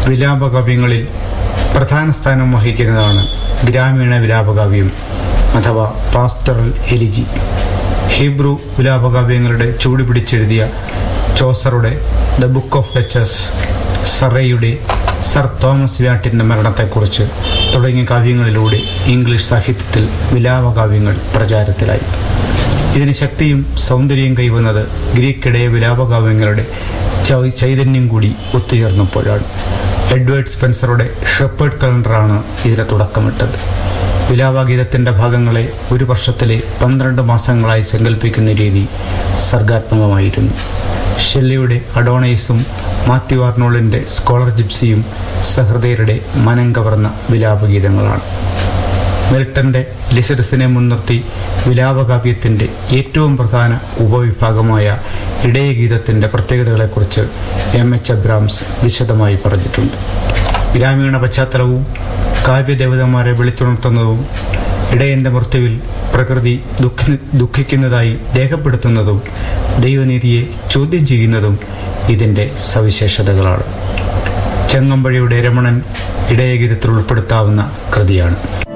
വിലാപകാവ്യങ്ങളിൽ പ്രധാന സ്ഥാനം വഹിക്കുന്നതാണ് ഗ്രാമീണ വിലാപകാവ്യം അഥവാ പാസ്റ്ററൽ എലിജി ഹീബ്രു വിലാപകാവ്യങ്ങളുടെ ചൂട് പിടിച്ചെഴുതിയ ചോസറുടെ ദ ബുക്ക് ഓഫ് ഡച്ചസ് സറയുടെ സർ തോമസ് വ്യാട്ടിൻ്റെ മരണത്തെക്കുറിച്ച് തുടങ്ങിയ കാവ്യങ്ങളിലൂടെ ഇംഗ്ലീഷ് സാഹിത്യത്തിൽ വിലാപകാവ്യങ്ങൾ പ്രചാരത്തിലായി ഇതിന് ശക്തിയും സൗന്ദര്യം കൈവന്നത് ഗ്രീക്കിടയ വിലാപകാവ്യങ്ങളുടെ ചൈ- ചൈതന്യം കൂടി ഒത്തുചേർന്നപ്പോഴാണ് എഡ്വേർഡ് സ്പെൻസറുടെ ഷെപ്പേർഡ് കലണ്ടറാണ് ഇതിന് തുടക്കമിട്ടത് വിലാപഗീതത്തിൻ്റെ ഭാഗങ്ങളെ ഒരു വർഷത്തിലെ പന്ത്രണ്ട് മാസങ്ങളായി സങ്കല്പിക്കുന്ന രീതി സർഗാത്മകമായിരുന്നു ഷെല്ലിയുടെ അഡോണൈസും മാത്യു ആർണോളിൻ്റെ സ്കോളർ ജിപ്സിയും സഹൃദയരുടെ മനം കവർന്ന വിലാപഗീതങ്ങളാണ് മിൽട്ടന്റെ ലിസഡസിനെ മുൻനിർത്തി വിലാപകാവ്യത്തിന്റെ ഏറ്റവും പ്രധാന ഉപവിഭാഗമായ ഇടയഗീതത്തിന്റെ പ്രത്യേകതകളെക്കുറിച്ച് എം എച്ച് അബ്രാംസ് വിശദമായി പറഞ്ഞിട്ടുണ്ട് ഗ്രാമീണ പശ്ചാത്തലവും കാവ്യദേവതന്മാരെ വിളിച്ചുണർത്തുന്നതും ഇടയന്റെ മൃത്യുവിൽ പ്രകൃതി ദുഃഖി ദുഃഖിക്കുന്നതായി രേഖപ്പെടുത്തുന്നതും ദൈവനീതിയെ ചോദ്യം ചെയ്യുന്നതും ഇതിന്റെ സവിശേഷതകളാണ് ചെങ്ങമ്പഴിയുടെ രമണൻ ഇടയഗീതത്തിൽ ഉൾപ്പെടുത്താവുന്ന കൃതിയാണ്